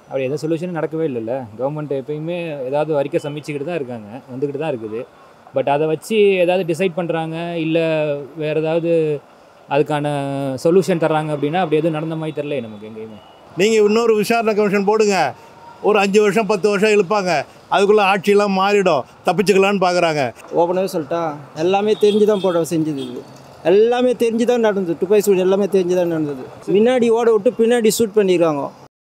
அப்படி எந்த சொல்யூஷனும் நடக்கவே இல்லைல்ல கவர்மெண்ட் எப்பயுமே ஏதாவது அறிக்கை சமைச்சிக்கிட்டு தான் இருக்காங்க வந்துக்கிட்டு தான் இருக்குது பட் அதை வச்சு ஏதாவது டிசைட் பண்ணுறாங்க இல்லை வேறு ஏதாவது அதுக்கான சொல்யூஷன் தர்றாங்க அப்படின்னா அப்படி எதுவும் நடந்த மாதிரி தெரில நமக்கு எங்கேயுமே நீங்கள் இன்னொரு விசாரணை கமிஷன் போடுங்க ஒரு அஞ்சு வருஷம் பத்து வருஷம் இழுப்பாங்க அதுக்குள்ளே ஆட்சியெல்லாம் மாறிடும் தப்பிச்சுக்கலான்னு பார்க்குறாங்க ஓப்பனாகவே சொல்லிட்டா எல்லாமே தெரிஞ்சு தான் போட செஞ்சது இது எல்லாமே தெரிஞ்சு தான் நடந்தது துப்பாக்கி சூட் எல்லாமே தெரிஞ்சு தான் நடந்தது முன்னாடி ஓட விட்டு பின்னாடி ஷூட் பண்ணியிருக்காங்க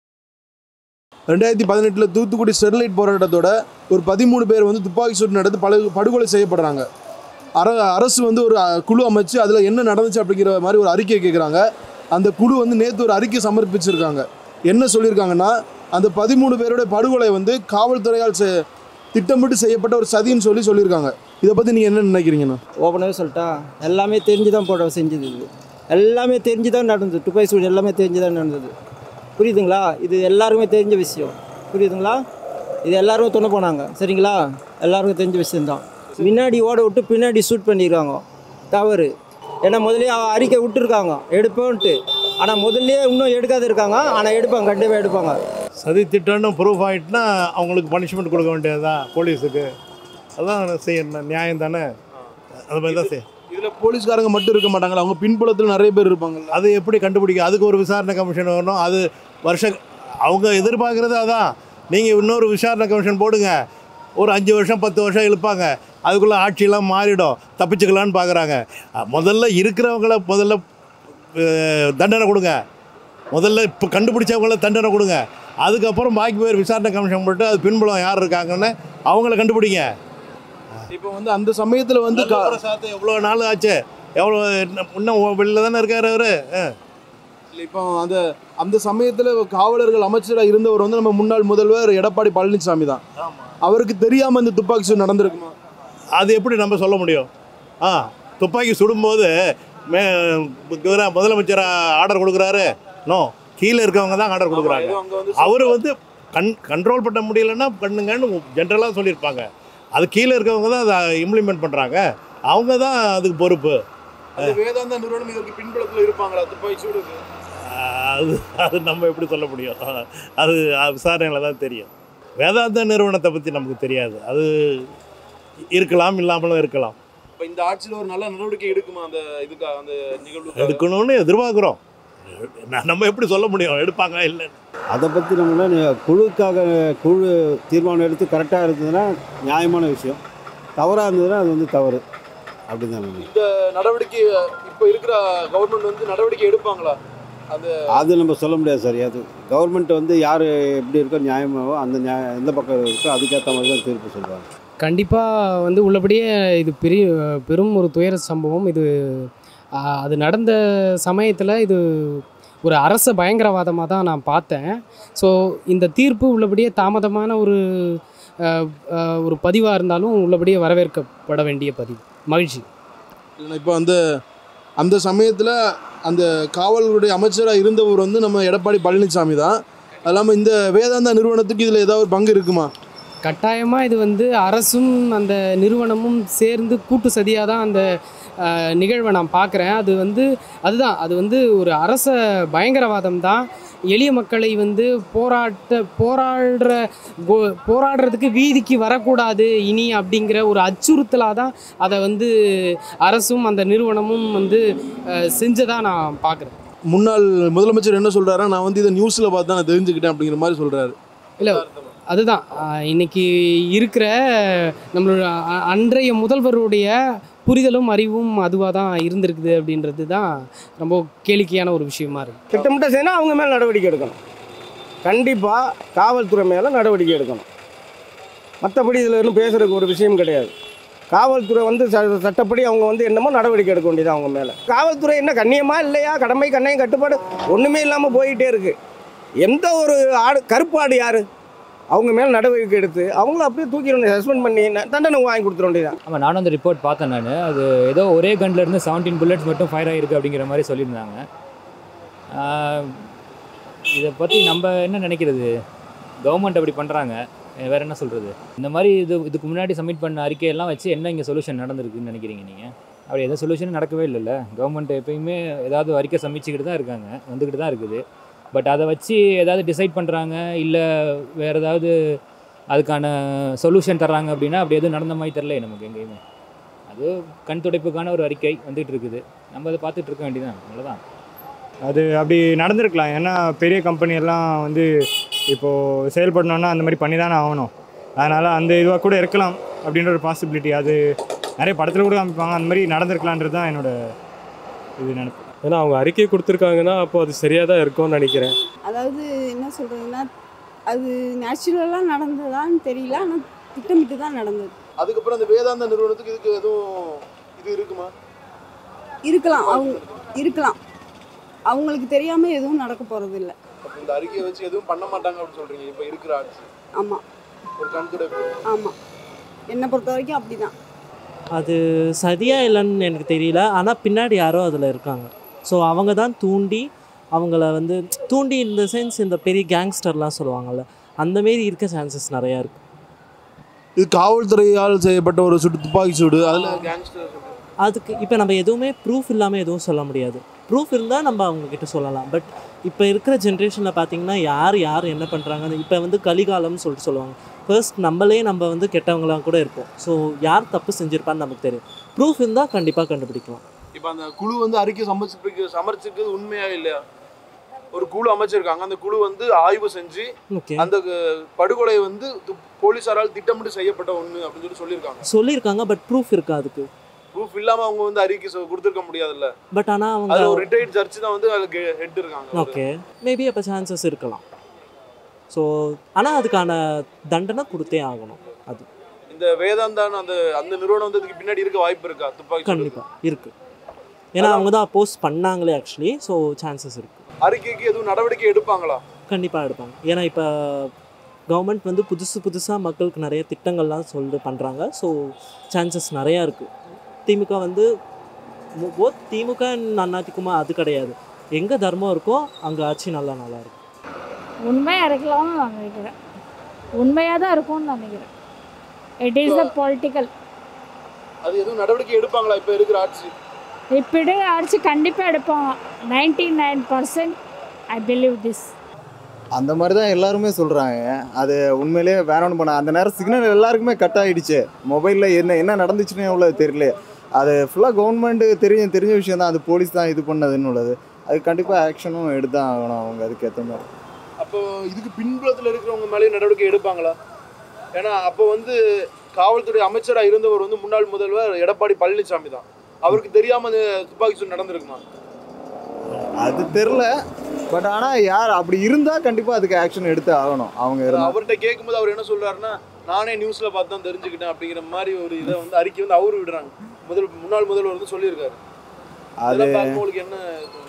ரெண்டாயிரத்தி பதினெட்டில் தூத்துக்குடி ஸ்டெர்லைட் போராட்டத்தோட ஒரு பதிமூணு பேர் வந்து துப்பாக்கி சூடு நடந்து படு படுகொலை செய்யப்படுறாங்க அர அரசு வந்து ஒரு அஹ், குழு அமைச்சு அதில் என்ன நடந்துச்சு அப்படிங்கிற மாதிரி ஒரு அறிக்கை கேட்குறாங்க அந்த குழு வந்து நேற்று ஒரு அறிக்கை சமர்ப்பிச்சிருக்காங்க என்ன சொல்லியிருக்காங்கன்னா அந்த பதிமூணு பேருடைய படுகொலை வந்து காவல்துறையால் செ- திட்டமிட்டு செய்யப்பட்ட ஒரு சதின்னு சொல்லி சொல்லியிருக்காங்க இதை பற்றி நீங்கள் என்ன நினைக்கிறீங்கண்ணா ஓப்பனாகவே சொல்லிட்டா எல்லாமே தெரிஞ்சு தான் போட செஞ்சது இது எல்லாமே தெரிஞ்சு தான் நடந்தது துப்பாக்கி சூடு எல்லாமே தெரிஞ்சு தான் நடந்தது புரியுதுங்களா இது எல்லாருக்குமே தெரிஞ்ச விஷயம் புரியுதுங்களா இது எல்லாருமே துணை போனாங்க சரிங்களா எல்லாருக்கும் தெரிஞ்ச விஷயம்தான் முன்னாடி ஓட விட்டு பின்னாடி ஷூட் பண்ணியிருக்காங்க தவறு ஏன்னா முதல்லயே அவ அறிக்கை விட்டுருக்காங்க எடுப்போன்ட்டு ஆனால் முதல்லயே இன்னும் எடுக்காத இருக்காங்க ஆனால் எடுப்பாங்க கண்டிப்பாக எடுப்பாங்க சதி திட்டம்னு ப்ரூஃப் ஆகிட்டுனா அவங்களுக்கு பனிஷ்மெண்ட் கொடுக்க வேண்டியதுதான் போலீஸுக்கு அதான் செய்யணும் நியாயம் தானே அது மாதிரி தான் செய்ய இதில் போலீஸ்காரங்க மட்டும் இருக்க மாட்டாங்களா அவங்க பின்புலத்தில் நிறைய பேர் இருப்பாங்கல்ல அது எப்படி கண்டுபிடிக்க அதுக்கு ஒரு விசாரணை கமிஷன் வரணும் அது வருஷம் அவங்க எதிர்பார்க்குறது அதான் நீங்கள் இன்னொரு விசாரணை கமிஷன் போடுங்க ஒரு அஞ்சு வருஷம் பத்து வருஷம் இழுப்பாங்க அதுக்குள்ளே ஆட்சியெல்லாம் மாறிடும் தப்பிச்சுக்கலான்னு பார்க்குறாங்க முதல்ல இருக்கிறவங்கள முதல்ல அஹ், தண்டனை கொடுங்க முதல்ல இப்போ கண்டுபிடிச்சவங்கள தண்டனை கொடுங்க அதுக்கப்புறம் பாக்கி பேர் விசாரணை கமிஷன் போட்டு அது பின்புலம் யார் இருக்காங்கன்னு அவங்கள கண்டுபிடிங்க இப்போ வந்து அந்த சமயத்தில் வந்து கா- பிரசாத் எவ்வளோ நாள் ஆச்சு எவ்வளோ இன்னும் இன்னும் வெளில தானே இருக்காரு அவரு ஆ. இல்ல, இப்போ அந்த அந்த சமயத்தில் காவலர்கள் அமைச்சராக இருந்தவர் வந்து நம்ம முன்னாள் முதல்வர் எடப்பாடி பழனிசாமி தான் அவருக்கு தெரியாமல் இந்த துப்பாக்கி சூடு நடந்திருக்குமா அது எப்படி நம்ம சொல்ல முடியும் ஆ துப்பாக்கி சுடும்போது மே இவரா முதலமைச்சர் ஆர்டர் கொடுக்குறாரு நோ கீழே இருக்கவங்க தான் ஆர்டர் கொடுக்குறாங்க அவர் வந்து கண் கண்ட்ரோல் பண்ண முடியலன்னா பண்ணுங்கன்னு ஜென்ரலாக சொல்லியிருப்பாங்க அது கீழே இருக்கவங்க தான் அதை இம்ப்ளிமெண்ட் பண்ணுறாங்க அவங்க தான் அதுக்கு பொறுப்பு அந்த வேதாந்தா நிறுவனம் இதற்கு பின்புலத்தில் இருப்பாங்களா துப்பாக்கி சூடுக்கு அது அது நம்ம எப்படி சொல்ல முடியும் அது விசாரணையில் தான் தெரியும் வேதாந்த நிறுவனத்தை பற்றி நமக்கு தெரியாது அது இருக்கலாம் இல்லாமலும் இருக்கலாம் இப்போ இந்த ஆட்சியில் ஒரு நல்ல நடவடிக்கை எடுக்குமா அந்த இதுக்கு அந்த நிகழ்வு எடுக்கணும்னு எதிர்பார்க்குறோம் ந- நம்ம எப்படி சொல்ல முடியும் எடுப்பாங்க இல்லை அதை பற்றி நம்மள குழுக்காக குழு தீர்மானம் எடுத்து கரெக்டாக இருந்ததுன்னா நியாயமான விஷயம் தவறாக இருந்ததுன்னா அது வந்து தவறு அப்படின்னு தான் நினைக்கிறேன் இந்த நடவடிக்கை இப்போ இருக்கிற கவர்மெண்ட் வந்து நடவடிக்கை எடுப்பாங்களா அந்த அது நம்ம சொல்ல முடியாது சார் அது கவர்மெண்ட் வந்து யார் எப்படி இருக்கோ நியாயமாவோ அந்த நியாய எந்த பக்கம் இருக்கோ அதுக்கேற்ற மாதிரி தான் தீர்ப்பு சொல்லுவாங்க கண்டிப்பாக வந்து உள்ளபடியே இது பெரிய பெரும் ஒரு துயர சம்பவம் இது ஆ, அது நடந்த சமயத்தில் இது ஒரு அரச பயங்கரவாதமாக தான் நான் பார்த்தேன் ஸோ இந்த தீர்ப்பு உள்ளபடியே தாமதமான ஒரு ஆ, ஆ, ஒரு பதிவாக இருந்தாலும் உள்ளபடியே வரவேற்கப்பட வேண்டிய பதிவு மகிழ்ச்சி இல்லைன்னா இப்போ அந்த அந்த சமயத்தில் அந்த காவல்களுடைய அமைச்சராக இருந்தவர் வந்து நம்ம எடப்பாடி பழனிசாமி தான் அது இல்லாமல் இந்த வேதாந்தா நிறுவனத்துக்கு இதில் ஏதாவது ஒரு பங்கு இருக்குமா கட்டாயமாக இது வந்து அரசும் அந்த நிறுவனமும் சேர்ந்து கூட்டு சதியாக தான் அந்த அஹ், நிகழ்வை நான் பார்க்குறேன் அது வந்து அதுதான் அது வந்து ஒரு அரச பயங்கரவாதம் தான் எளிய மக்களை வந்து போராட்ட போராடுற கோ- போராடுறதுக்கு வீதிக்கு வரக்கூடாது இனி அப்படிங்கிற ஒரு அச்சுறுத்தலாக தான் அதை வந்து அரசும் அந்த நிறுவனமும் வந்து செஞ்சதாக நான் பார்க்குறேன் முன்னாள் முதலமைச்சர் என்ன சொல்கிறாரா நான் வந்து இதை நியூஸில் பார்த்து தான் நான் தெரிஞ்சுக்கிட்டேன் அப்படிங்கிற மாதிரி சொல்கிறாரு இல்லை அதுதான் ஆஹ் இன்னைக்கு இருக்கிற நம்மளோட அ- அன்றைய முதல்வருடைய புரிதலும் அறிவும் அதுவாக தான் இருந்திருக்குது அப்படின்றது தான் ரொம்ப கேளிக்கையான ஒரு விஷயமா இருக்குது திட்டமிட்ட செய்யணும் அவங்க மேலே நடவடிக்கை எடுக்கணும் கண்டிப்பாக காவல்துறை மேலே நடவடிக்கை எடுக்கணும் மற்றபடி இதில் இன்னும் பேசுறதுக்கு ஒரு விஷயம் கிடையாது காவல்துறை வந்து ச- சட்டப்படி அவங்க வந்து என்னமோ நடவடிக்கை எடுக்க வேண்டியது அவங்க மேலே காவல்துறை என்ன கண்ணியமா இல்லையா கடமை கண்ணையும் கட்டுப்பாடு ஒன்றுமே இல்லாமல் போயிட்டே இருக்கு எந்த ஒரு ஆடு கருப்பாடு யார் அவங்க மேலே நடவடிக்கை எடுத்து அவங்கள அப்படியே தூக்கி சஸ்பெண்ட் பண்ணி தண்டனை வாங்கி கொடுத்துட வேண்டியதான் ஆமாம் நானும் அந்த ரிப்போர்ட் பார்த்தேன் நான் அது ஏதோ ஒரே கன்ல இருந்து செவன்டீன் புல்லட்ஸ் மட்டும் ஃபயர் ஆகிருக்கு அப்படிங்கிற மாதிரி சொல்லியிருந்தாங்க ஆஹ் இதை பற்றி நம்ம என்ன நினைக்கிறது கவர்மெண்ட் அப்படி பண்ணுறாங்க வேற என்ன சொல்கிறது இந்த மாதிரி இது இதுக்கு முன்னாடி சப்மிட் பண்ண அறிக்கையெல்லாம் வச்சு என்ன இங்கே சொல்யூஷன் நடந்திருக்குன்னு நினைக்கிறீங்க நீங்கள் அப்படி எந்த சொல்யூஷனும் நடக்கவே இல்லைல்ல கவர்மெண்ட் எப்பயுமே ஏதாவது அறிக்கை சமைச்சிக்கிட்டு தான் இருக்காங்க வந்துக்கிட்டு தான் இருக்குது பட் அதை வச்சு ஏதாவது டிசைட் பண்ணுறாங்க இல்லை வேறு ஏதாவது அதுக்கான சொல்யூஷன் தர்றாங்க அப்படின்னா அப்படி எதுவும் நடந்த மாதிரி தெரில நமக்கு எங்கேயுமே அது கண் துடைப்புக்கான ஒரு அறிக்கை வந்துகிட்டு இருக்குது நம்ம அதை பார்த்துட்டு இருக்க வேண்டியதான் அவ்வளோதான் அது அப்படி நடந்திருக்கலாம் ஏன்னா பெரிய கம்பெனி எல்லாம் வந்து இப்போது செயல்படணுன்னா அந்த மாதிரி பண்ணி தானே ஆகணும் அதனால் அந்த இதுவாக கூட இருக்கலாம் அப்படின்ற ஒரு பாசிபிலிட்டி அது நிறைய படத்தில் கூட காமிப்பாங்க அந்த மாதிரி நடந்திருக்கலான்றது தான் என்னோட இது நினைப்பு ஏன்னா அவங்க அறிக்கை கொடுத்துருக்காங்கன்னா அப்போ அது சரியாக தான் இருக்கும்னு நினைக்கிறேன் அதாவது என்ன சொல்கிறதுன்னா அது நேச்சுரலாக நடந்ததான்னு தெரியல ஆனால் திட்டமிட்டு தான் நடந்தது அதுக்கப்புறம் அந்த வேதாந்த நிறுவனத்துக்கு இதுக்கு எதுவும் இது இருக்குமா இருக்கலாம் அவங்க இருக்கலாம் அவங்களுக்கு தெரியாமல் எதுவும் நடக்க போகிறது இல்லை அப்ப இந்த அறிக்கையை வச்சு எதுவும் பண்ண மாட்டாங்க அப்படின்னு சொல்றீங்க இப்போ இருக்கிற ஆட்சி ஆமாம் ஒரு கண் துடைப்பு ஆமாம் என்னை பொறுத்த வரைக்கும் அப்படி தான் அது சரியா இல்லைன்னு எனக்கு தெரியல ஆனால் பின்னாடி யாரோ அதில் இருக்காங்க ஸோ அவங்க தான் தூண்டி அவங்கள வந்து தூண்டி இந்த சென்ஸ் இந்த பெரிய கேங்ஸ்டர்லாம் சொல்லுவாங்கள்ல அந்த மாரி இருக்க சான்சஸ் நிறையா இருக்குது இது காவல்துறையால் செய்யப்பட்ட ஒரு சுடு துப்பாக்கி சூடு அதில் கேங்ஸ்டர் அதுக்கு இப்போ நம்ம எதுவுமே ப்ரூஃப் இல்லாமல் எதுவும் சொல்ல முடியாது ப்ரூஃப் இருந்தால் நம்ம அவங்கக்கிட்ட சொல்லலாம் பட் இப்போ இருக்கிற ஜென்ரேஷனில் பார்த்தீங்கன்னா யார் யார் என்ன பண்ணுறாங்க இப்போ வந்து கலிகாலம்னு சொல்லிட்டு சொல்லுவாங்க ஃபர்ஸ்ட் நம்மளே நம்ம வந்து கெட்டவங்களாம் கூட இருப்போம் ஸோ யார் தப்பு செஞ்சுருப்பான்னு நமக்கு தெரியும் ப்ரூஃப் இருந்தால் கண்டிப்பாக கண்டுபிடிக்கலாம் இப்போ அந்த குழு வந்து அறிக்கை சமர்ப்பிக்க சமர்ப்பிச்சிருக்கிறது உண்மையா இல்லையா ஒரு குழு அமைச்சிருக்காங்க அந்த குழு வந்து ஆய்வு செஞ்சு ஓகே அந்த க- படுகொலை வந்து து- போலீசாரால் திட்டமிட்டு செய்யப்பட்ட ஒண்ணு அப்படின்னு சொல்லி சொல்லியிருக்காங்க சொல்லியிருக்காங்க பட் ப்ரூஃப் இருக்கா அதுக்கு ப்ரூஃப் இல்லாம அவங்க வந்து அறிக்கை சொ- கொடுத்திருக்க முடியாதுல்ல பட் ஆனால் அவங்க அதுல ஒரு ரிட்டையர்ட் ஜட்ஜ் தான் வந்து அதுக்கு ஹெட் இருக்காங்க ஓகே மேபி அப்போ சான்சஸ் இருக்கலாம் ஸோ ஆனால் அதுக்கான தண்டனை கொடுத்தே ஆகணும் அது இந்த வேதாந்தான் அந்த அந்த நிறுவனம் வந்து இதுக்கு பின்னாடி இருக்க வாய்ப்பு இருக்கா துப்பாக்கி சூடு? கண்டிப்பாக இருக்குது ஏன்னா அவங்க தான் அப்போஸ் பண்ணாங்களே ஆக்சுவலி ஸோ சான்சஸ் இருக்குது அறிக்கைக்கு எதுவும் நடவடிக்கை எடுப்பாங்களா கண்டிப்பாக எடுப்பாங்க ஏன்னா இப்போ கவர்மெண்ட் வந்து புதுசு புதுசாக மக்களுக்கு நிறைய திட்டங்கள்லாம் சொல்லி பண்ணுறாங்க ஸோ சான்சஸ் நிறையா இருக்குது திமுக வந்து போத் திமுக and அதிமுக அது கிடையாது எங்கே தர்மம் இருக்கோ அங்கே ஆட்சி நல்லா நல்லா இருக்கும் உண்மையாக இருக்கலாம்னு நான் நினைக்கிறேன் உண்மையாக தான் இருக்கும்னு நான் நினைக்கிறேன் இட் இஸ் த பொலிட்டிக்கல் அது எதுவும் நடவடிக்கை எடுப்பாங்களா இப்ப இருக்கிற ஆட்சி இப்படி அடிச்சு கண்டிப்பாக எடுப்பாங்க ninety nine percent I believe this அந்த மாதிரி தான் எல்லாருமே சொல்கிறாங்க அது உண்மையிலேயே வேணும்னு பண்ண அந்த நேரம் சிக்னல் எல்லாருக்குமே கட் ஆகிடுச்சு மொபைலில் என்ன என்ன நடந்துச்சுன்னே அவ்வளோ தெரியல அது ஃபுல்லாக கவர்மெண்ட்டு தெரிஞ்ச தெரிஞ்ச விஷயம் தான் அது போலீஸ் தான் இது பண்ணதுன்னு உள்ளது அது கண்டிப்பாக ஆக்ஷனும் எடுத்தான் ஆகணும் அவங்க அதுக்கேற்ற மாதிரி அப்போ இதுக்கு பின்புலத்தில் இருக்கிறவங்க மேலேயும் நடவடிக்கை எடுப்பாங்களா ஏன்னா அப்போ வந்து காவல்துறை அமைச்சராக இருந்தவர் வந்து முன்னாள் முதல்வர் எடப்பாடி பழனிசாமி தான் அவருக்கு தெரியாம அந்த துப்பாக்கி சூடு நடந்திருக்குமா அது தெரில பட் ஆனால் யார் அப்படி இருந்தால் கண்டிப்பாக அதுக்கு ஆக்ஷன் எடுத்து ஆகணும் அவங்க இருந்தால் அவர்கிட்ட கேட்கும்போது அவர் என்ன சொல்றாருன்னா நானே நியூஸ்ல பார்த்து தான் தெரிஞ்சுக்கிட்டேன் அப்படிங்கிற மாதிரி ஒரு இதை வந்து அறிக்கை வந்து அவரு விடுறாங்க முதல் முன்னாள் முதல்வர் வந்து சொல்லியிருக்காரு அது அதெல்லாம் பார்க்கும்போது உங்களுக்கு என்ன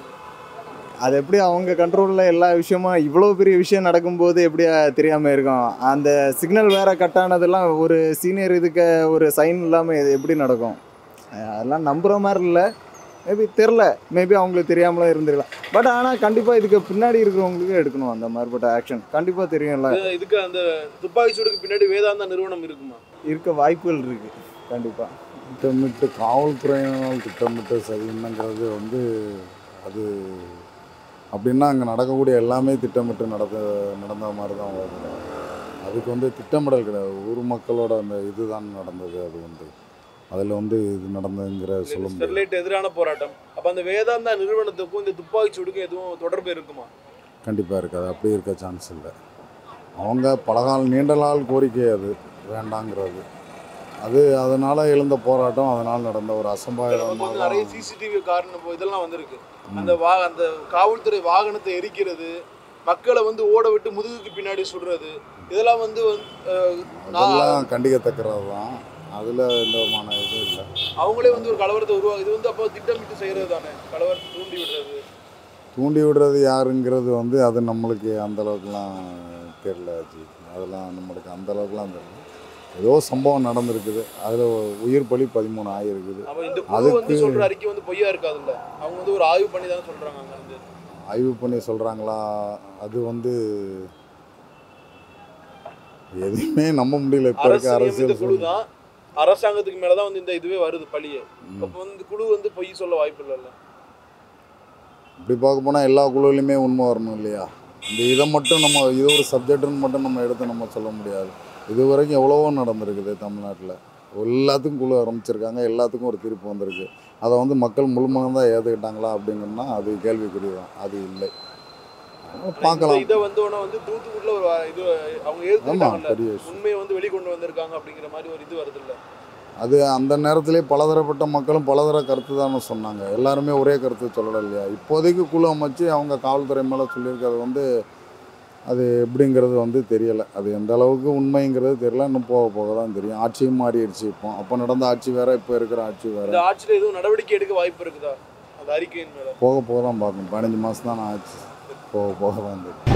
அது எப்படி அவங்க கண்ட்ரோலில் எல்லா விஷயமும் இவ்வளோ பெரிய விஷயம் நடக்கும்போது எப்படி தெரியாமல் இருக்கும் அந்த சிக்னல் வேற கட் ஆனதெல்லாம் ஒரு சீனியர் இதுக்கு ஒரு சைன் இல்லாமல் இது எப்படி நடக்கும் அஹ் அதெல்லாம் நம்புகிற மாதிரி இல்லை மேபி தெரில மேபி அவங்களுக்கு தெரியாமலாம் இருந்திருக்கலாம் பட் ஆனால் கண்டிப்பாக இதுக்கு பின்னாடி இருக்கிறவங்களுக்கு எடுக்கணும் அந்த மாதிரிப்பட்ட ஆக்ஷன் கண்டிப்பாக தெரியும்ல இது- இதுக்கு அந்த துப்பாக்கி சூடுக்கு பின்னாடி வேதாந்தா நிறுவனம் இருக்குமா இருக்க வாய்ப்புகள் இருக்குது கண்டிப்பாக திட்டமிட்டு காவல்துறையினால் திட்டமிட்டு செய்யணுங்கிறது வந்து அது அப்படின்னா அங்கே நடக்கக்கூடிய எல்லாமே திட்டமிட்டு நடந்த நடந்த மாதிரி தான் வருது அதுக்கு வந்து திட்டமிடல் கிடையாது ஊர் மக்களோட அந்த இதுதான் நடந்தது அது வந்து அதில் வந்து இது நடந்ததுங்கிற சொல்ல முடியாது ஸ்டெர்லைட் எதிரான போராட்டம் அப்ப அந்த வேதாந்தா நிறுவனத்துக்கும் இந்த துப்பாக்கி சூடுக்கும் எதுவும் தொடர்பு இருக்குமா கண்டிப்பாக இருக்காது அப்படி இருக்க சான்ஸ் இல்லை அவங்க பலகால நீண்ட நாள் கோரிக்கை அது வேண்டாங்கிறது அது அதனால் எழுந்த போராட்டம் அதனால் நடந்த ஒரு நமக்கு அசம்பாவிதமாக வந்து நிறைய சிசிடிவி காரணம் இதெல்லாம் வந்திருக்கு அந்த வா அந்த காவல்துறை வாகனத்தை எரிக்கிறது மக்களை வந்து ஓட விட்டு முதுகுக்கு பின்னாடி சுடுறது இதெல்லாம் வந்து வந்து, அஹ், நான் அதெல்லாம் கண்டிக்கத்தக்கறது தான் அதில் எந்த விதமான இதுவும் இல்லை அவங்களே வந்து ஒரு கலவரத்தை உருவாக்கு இது வந்து அப்போ திட்டமிட்டு செய்யறது தானே கலவரத்தை தூண்டி விடுறது தூண்டி விடுறது யாருங்கிறது வந்து அது நம்மளுக்கு அந்த அளவுக்குலாம் தெரியல ஜி அதெல்லாம் நம்மளுக்கு அந்த அளவுக்குலாம் தெரியல ஏதோ சம்பவம் நடந்திருக்குது அதில் உயிர் பலி பதிமூணு ஆகிருக்குது அப்ப இந்த குழு வந்து சொல்ற அறிக்கை வந்து பொய்யா இருக்காதுல்ல அவங்க வந்து ஒரு ஆய்வு பண்ணி தான் சொல்றாங்க அங்க வந்து ஆய்வு பண்ணி சொல்கிறாங்களா அது வந்து எதுவுமே நம்ப முடியல இப்போ இருக்க அரசு நியமித்த அரசியல் குழு சூழ்நிலை. தான் அரசாங்கத்துக்கு மேலதான் வந்து இந்த இதுவே வருது பழியே அப்ப வந்து குழு வந்து பொய் சொல்ல வாய்ப்பு இல்லைல்ல இப்படி பார்க்க போனால் எல்லா குழுவிலையுமே உண்மை வரணும் இல்லையா இந்த இதை மட்டும் நம்ம இது ஒரு சப்ஜெக்ட்டுன்னு மட்டும் நம்ம எடுத்து நம்ம சொல்ல முடியாது இது வரைக்கும் எவ்வளவோ நடந்திருக்குது தமிழ்நாட்டில் எல்லாத்துக்கும் குழு ஆரம்பிச்சிருக்காங்க எல்லாத்துக்கும் ஒரு தீர்ப்பு வந்திருக்கு அதை வந்து மக்கள் முழுமனதாக ஏற்றுக்கிட்டாங்களா அப்படிங்கன்னா அது கேள்விக்குறி தான் அது இல்லை பார்க்கலாம் இதை வந்து உடனே வந்து தூத்துக்குடியில் ஒரு இது அவங்க ஆமாம் ஏற்றுக்கிட்டாங்கல்ல பெரிய விஷயம் உண்மையை வந்து வெளிக்கொண்டு வந்திருக்காங்க அப்படிங்கிற மாதிரி ஒரு இது வருது இல்லை அது அந்த நேரத்திலே பலதரப்பட்ட மக்களும் பலதர கருத்து தானே சொன்னாங்க எல்லாருமே ஒரே கருத்து சொல்லலை இல்லையா இப்போதைக்கு குழு அமைச்சு அவங்க காவல்துறை மேலே சொல்லியிருக்கிறது வந்து அது எப்படிங்கிறது வந்து தெரியலை அது எந்த அளவுக்கு உண்மைங்கிறது தெரியல இன்னும் போக போக தான் தெரியும் ஆட்சியும் மாறிடுச்சு இப்போ அப்போ நடந்த ஆட்சி வேற இப்போ இருக்கிற ஆட்சி இந்த வேற ஆட்சியில் எதுவும் நடவடிக்கை எடுக்க வாய்ப்பு இருக்குதா அந்த அறிக்கையின் மேலே போக போக தான் பார்க்கணும் பதினஞ்சு மாதம் தான் ஆச்சு போக போக தான் தெரியும்